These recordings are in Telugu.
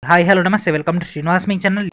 హాయ్ హలో నమస్తే వెల్కమ్ టు శ్రీనివాస్ మీ ఛానల్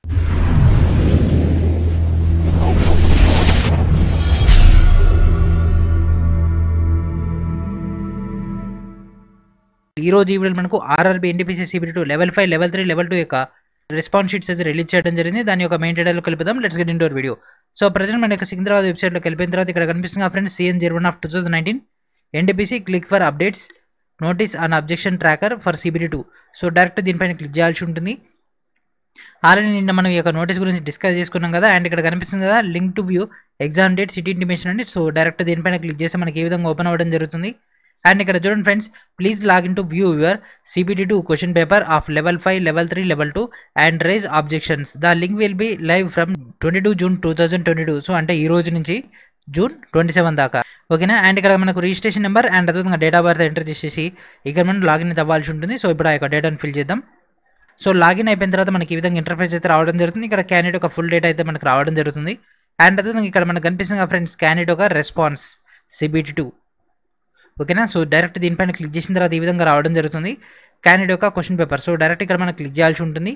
ఈ రోజు ఈ వీడియోలో మనకు RRB NTPC CBT two level five level three level two యొక్క రెస్పాన్స్ షీట్స్ అయితే రిలీజ్ చేయడం జరిగింది దాని యొక్క మెయిన్ డేటాలో కలుపుదాం let's get into video so present మన యొక్క సికింద్రాబాద్ వెబ్సైట్లో కలిపిన తర్వాత ఇక్కడ కనిపిస్తుంది friends CEN zero one of two thousand nineteen NTPC click for updates notice and objection tracker for CBT two so direct దీనిపైన క్లిక్ చేయాల్సి ఉంటుంది ఆల్రెడీ నిన్న మనం ఈ యొక్క నోటీస్ గురించి డిస్కస్ చేసుకున్నాం కదా అండ్ ఇక్కడ కనిపిస్తుంది కదా link to view exam date city intimation అండి సో డైరెక్ట్ దీనిపైన క్లిక్ చేస్తే మనకి ఏ విధంగా ఓపెన్ అవ్వడం జరుగుతుంది అండ్ ఇక్కడ చూడండి friends please log in to view your CBT two question paper of level five level three level two and raise objections the link will be live from twenty two June two thousand twenty two so అంటే ఈ రోజు నుంచి జూన్ ట్వంటీ సెవెన్ దాకా ఓకేనా అండ్ ఇక్కడ మనకు రిజిస్ట్రేషన్ నెంబర్ అండ్ అదేవిధంగా డేట్ ఆఫ్ బర్త్ ఎంటర్ చేసేసి ఇక్కడ మనం లాగిన్ అయితే అవ్వాల్సి ఉంటుంది సో ఇప్పుడు ఆ యొక్క డేటాను ఫిల్ చేద్దాం సో లాగిన్ అయిపోయిన తర్వాత మనకి ఈ విధంగా ఇంటర్ఫేస్ అయితే రావడం జరుగుతుంది ఇక్కడ క్యాండిడేట్ ఒక ఫుల్ డేటా అయితే మనకు రావడం జరుగుతుంది అండ్ అదేవిధంగా ఇక్కడ మనకు కనిపిస్తుంది ఫ్రెండ్స్ క్యాండిడేట్ ఒక రెస్పాన్స్ సిబిటీ టూ ఓకేనా సో డైరెక్ట్ దీనిపైన క్లిక్ చేసిన తర్వాత ఈ విధంగా రావడం జరుగుతుంది క్యాండిడేట్ యొక్క క్వశ్చన్ పేపర్ సో డైరెక్ట్ ఇక్కడ మనం క్లిక్ చేయాల్సి ఉంటుంది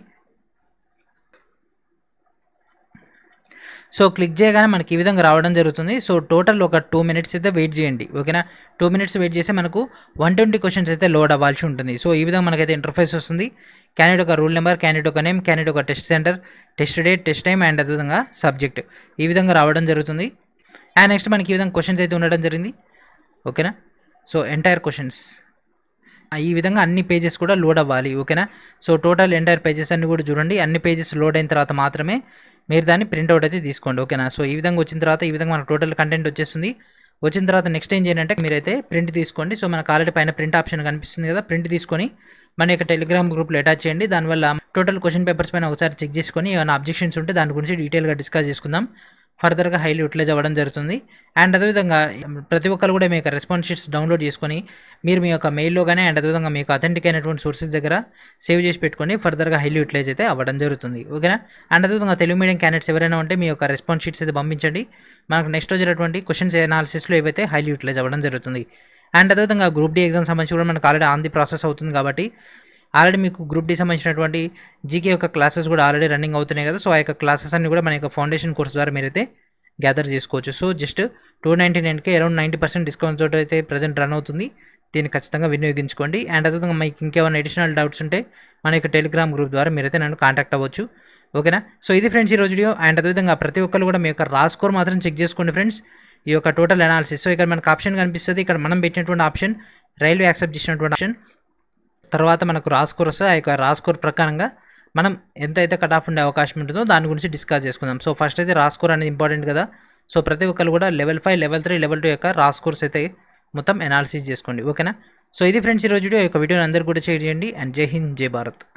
సో క్లిక్ చేయగానే మనకి ఈ విధంగా రావడం జరుగుతుంది సో టోటల్ ఒక టూ మినిట్స్ అయితే వెయిట్ చేయండి ఓకేనా టూ మినిట్స్ వెయిట్ చేస్తే మనకు వన్ ట్వంటీ క్వశ్చన్స్ అయితే లోడ్ అవ్వాల్సి ఉంటుంది సో ఈ విధంగా మనకైతే ఇంటర్ఫేస్ వస్తుంది క్యాండిడేట్ ఒక రూల్ నెంబర్ క్యాండిడేట్ ఒక నేమ్ క్యాండిడేట్ ఒక test centre test date test time and అదేవిధంగా సబ్జెక్ట్ ఈ విధంగా రావడం జరుగుతుంది అండ్ నెక్స్ట్ మనకి ఈ విధంగా క్వశ్చన్స్ అయితే ఉండడం జరిగింది ఓకేనా సో ఎంటైర్ క్వశ్చన్స్ ఈ విధంగా అన్ని పేజెస్ కూడా లోడ్ అవ్వాలి ఓకేనా సో టోటల్ ఎంటైర్ పేజెస్ అన్ని కూడా చూడండి అన్ని పేజెస్ లోడ్ అయిన తర్వాత మాత్రమే మీరు దాన్ని ప్రింట్అవుట్ అయితే తీసుకోండి ఓకేనా సో ఈ విధంగా వచ్చిన తర్వాత ఈ విధంగా మనకు టోటల్ కంటెంట్ వచ్చేస్తుంది వచ్చిన తర్వాత నెక్స్ట్ ఏం చేయాలంటే మీరైతే ప్రింట్ తీసుకోండి సో మనకు ఆల్రెడీ పైన ప్రింట్ ఆప్షన్ కనిపిస్తుంది కదా ప్రింట్ తీసుకొని మన యొక్క టెలిగ్రామ్ గ్రూప్లో అటాచ్ చేయండి దానివల్ల టోటల్ క్వశ్చన్ పేపర్స్ పైన ఒకసారి చెక్ చేసుకొని ఏమైనా అబ్జెక్షన్స్ ఉంటే దాని గురించి డీటెయిల్గా డిస్కస్ చేసుకుందాం ఫర్దర్గా హైలీ యూటిలైజ్ అవ్వడం జరుగుతుంది అండ్ అదేవిధంగా ప్రతి ఒక్కరు కూడా మీ యొక్క రెస్పాన్స్ షీట్స్ డౌన్లోడ్ చేసుకొని మీరు మీ యొక్క మెయిల్లో కానీ అండ్ అదేవిధంగా మీకు అథెంటిక్ అయినటువంటి సోర్సెస్ దగ్గర సేవ్ చేసి పెట్టుకొని ఫర్దర్గా హైలీ యూటిలైజ్ అయితే అవ్వడం జరుగుతుంది ఓకేనా అండ్ అదేవిధంగా తెలుగు మీడియం క్యాండిడేట్స్ ఎవరైనా ఉంటే మీ యొక్క రెస్పాన్స్ షీట్స్ అయితే పంపించండి మనకు నెక్స్ట్ వచ్చేటటువంటి క్వశ్చన్స్ అనాలిసిస్లో ఏవైతే హైలీ యూటిలైజ్ అవ్వడం జరుగుతుంది అండ్ అదేవిధంగా గ్రూప్ డి ఎగ్జామ్ సంబంధించి కూడా మనకు ఆల్రెడీ ఆన్ ది ప్రాసెస్ అవుతుంది కాబట్టి ఆల్రెడీ మీకు గ్రూప్ డి సంబంధించినటువంటి జీకే యొక్క క్లాసెస్ కూడా ఆల్రెడీ రన్నింగ్ అవుతున్నాయి కదా సో ఆ యొక్క క్లాసెస్ అన్ని కూడా మన యొక్క ఫౌండేషన్ కోర్స్ ద్వారా మీరైతే గ్యాదర్ చేసుకోవచ్చు సో జస్ట్ టూ నైంటీ నైన్కి అరౌండ్ నైంటీ పర్సెంట్ డిస్కౌంట్ తోటి అయితే ప్రజెంట్ రన్ అవుతుంది దీన్ని ఖచ్చితంగా వినియోగించుకోండి అండ్ అదేవిధంగా మీకు ఇంకేమైనా అడిషనల్ డౌట్స్ ఉంటే మన యొక్క టెలిగ్రామ్ గ్రూప్ ద్వారా మీరైతే నన్ను కాంటాక్ట్ అవ్వచ్చు ఓకేనా సో ఇది ఫ్రెండ్స్ ఈ రోజు వీడియో అండ్ అదేవిధంగా ప్రతి ఒక్కరు కూడా మీ యొక్క రా స్కోర్ మాత్రం చెక్ చేసుకోండి ఫ్రెండ్స్ ఈ యొక్క టోటల్ అనాలిసిస్ సో ఇక్కడ మనకు ఆప్షన్ కనిపిస్తుంది ఇక్కడ మనం పెట్టినటువంటి ఆప్షన్ రైల్వే యాక్సెప్ట్ చేసినటువంటి ఆప్షన్ తర్వాత మనకు రా స్కోర్ వస్తుంది ఆ యొక్క రా స్కోర్ ప్రకారంగా మనం ఎంత అయితే కట్ ఆఫ్ ఉండే అవకాశం ఉంటుందో దాని గురించి డిస్కస్ చేసుకుందాం సో ఫస్ట్ అయితే రా స్కోర్ అనేది ఇంపార్టెంట్ కదా సో ప్రతి ఒక్కరు కూడా level five level three level two యొక్క రా స్కోర్స్ అయితే మొత్తం అనాలిసిస్ చేసుకోండి ఓకేనా సో ఇది ఫ్రెండ్స్ ఈరోజు వీడియో ఈ యొక్క వీడియోని అందరు కూడా షేర్ చేయండి అండ్ జై హింద్ జై భారత్